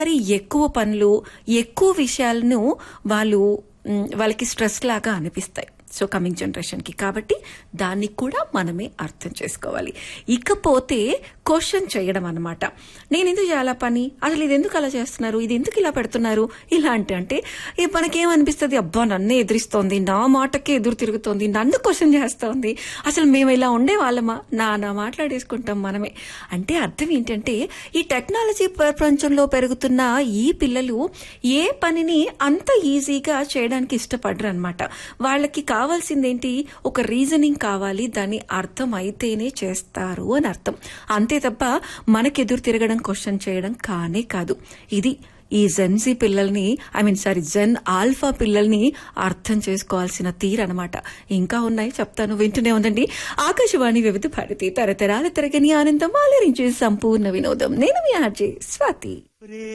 మరి ఎక్కువ పనులు ఎక్కువ విషయాలను వాళ్ళు మ్, వాళ్ళకి స్ట్రెస్ లాగా అనిపిస్తాయి సో కమింగ్ జనరేషన్ కి కాబట్టి దాన్ని కూడా మనమే అర్థం చేసుకోవాలి ఇకపోతే క్వశ్చన్ చేయడం అనమాట నేను ఎందుకు చేయాలా పని అసలు ఇది ఎందుకు అలా చేస్తున్నారు ఇది ఎందుకు ఇలా పెడుతున్నారు ఇలాంటి అంటే ఏ మనకేమనిపిస్తుంది అబ్బా నన్నే ఎదిరిస్తోంది నా మాటకే ఎదురు తిరుగుతోంది నన్ను క్వశ్చన్ చేస్తోంది అసలు మేము ఇలా ఉండే వాళ్ళమా నా నా మాట్లాడేసుకుంటాం మనమే అంటే అర్థం ఏంటంటే ఈ టెక్నాలజీ ప్రపంచంలో పెరుగుతున్న ఈ పిల్లలు ఏ పనిని అంత ఈజీగా చేయడానికి ఇష్టపడరు అనమాట వాళ్ళకి కావాల్సింది ఏంటి ఒక రీజనింగ్ కావాలి దాని అర్థం అయితేనే చేస్తారు అని అర్థం అంతే తప్ప మనకెదురు తిరగడం క్వశ్చన్ చేయడం కానే కాదు ఇది ఈ జెన్సీ పిల్లల్ని I mean sorry Gen Alpha పిల్లల్ని అర్థం చేసుకోవాల్సిన తీరనమాట ఇంకా ఉన్నాయి చెప్తాను వింటూనే ఉండండి ఆకాశవాణి వివిధ భారతి తరతరాల తరగని ఆనందం ఆలరించే సంపూర్ణ వినోదం నేను మీ ఆర్జే స్వాతి